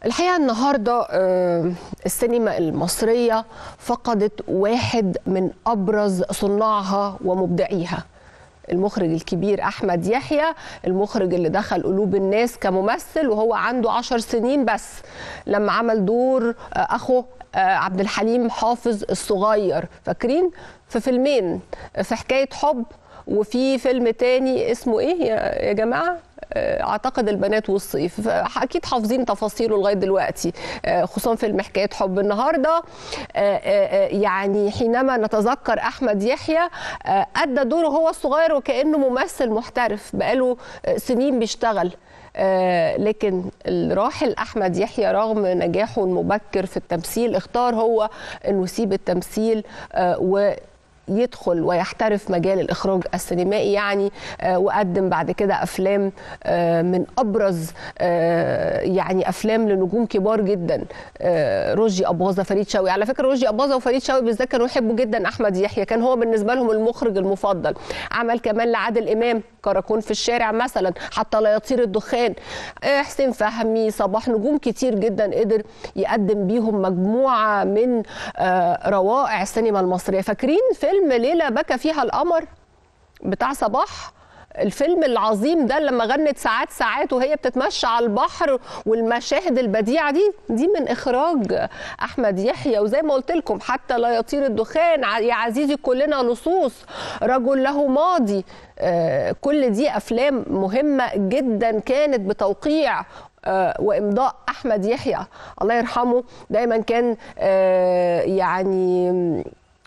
الحقيقه النهارده آه، السينما المصريه فقدت واحد من ابرز صناعها ومبدعيها المخرج الكبير احمد يحيى المخرج اللي دخل قلوب الناس كممثل وهو عنده عشر سنين بس لما عمل دور آه، اخو آه، عبد الحليم حافظ الصغير فاكرين في فيلمين في حكايه حب وفي فيلم تاني اسمه ايه يا يا جماعه آه، اعتقد البنات والصيف اكيد حافظين تفاصيله لغايه دلوقتي آه، خصوصا فيلم حكايه حب النهارده آه، آه، آه، يعني حينما نتذكر احمد يحيى آه، ادى دوره هو الصغير وكانه ممثل محترف بقاله آه، سنين بيشتغل آه، لكن الراحل احمد يحيى رغم نجاحه المبكر في التمثيل اختار هو انه يسيب التمثيل آه، و يدخل ويحترف مجال الاخراج السينمائي يعني آه، وقدم بعد كده افلام آه، من ابرز آه، يعني افلام لنجوم كبار جدا آه، رشدي اباظه فريد شوقي على فكره رشدي اباظه وفريد شوقي بالذات كانوا يحبوا جدا احمد يحيى كان هو بالنسبه لهم المخرج المفضل عمل كمان لعادل امام كراكون في الشارع مثلا حتى لا يطير الدخان آه، حسين فهمي صباح نجوم كتير جدا قدر يقدم بيهم مجموعه من آه، روائع السينما المصريه فاكرين فيلم ليله بكى فيها القمر بتاع صباح الفيلم العظيم ده لما غنت ساعات ساعات وهي بتتمشى على البحر والمشاهد البديعه دي دي من اخراج احمد يحيى وزي ما قلت لكم حتى لا يطير الدخان ع- يا عزيزي كلنا لصوص رجل له ماضي آه، كل دي افلام مهمه جدا كانت بتوقيع آه، وامضاء احمد يحيى الله يرحمه دايما كان آه، يعني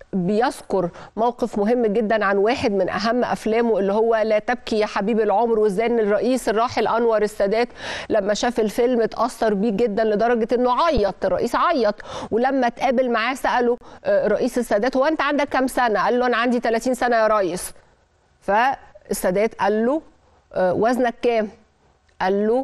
بيذكر موقف مهم جدا عن واحد من اهم افلامه اللي هو لا تبكي يا حبيب العمر وازاي ان الرئيس الراحل انور السادات لما شاف الفيلم اتاثر بيه جدا لدرجه انه عيط الرئيس عيط ولما اتقابل معاه ساله آه، رئيس السادات هو انت عندك كام سنه قال له انا عندي 30 سنه يا ريس فالسادات قال له آه، وزنك كام قال له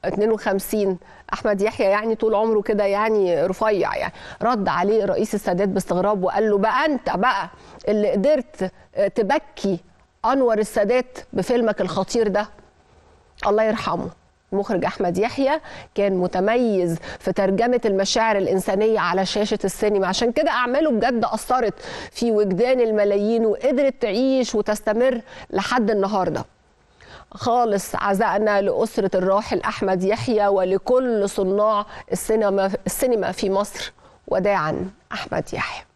52 احمد يحيى يعني طول عمره كده يعني رفيع يعني رد عليه رئيس السادات باستغراب وقال له بقى انت بقى اللي قدرت آه، تبكي انور السادات بفيلمك الخطير ده الله يرحمه المخرج احمد يحيى كان متميز في ترجمه المشاعر الانسانيه على شاشه السينما عشان كده اعماله بجد اثرت في وجدان الملايين وقدرت تعيش وتستمر لحد النهارده خالص عزائنا لأسرة الراحل أحمد يحيى ولكل صناع السينما السينما في مصر وداعا أحمد يحيى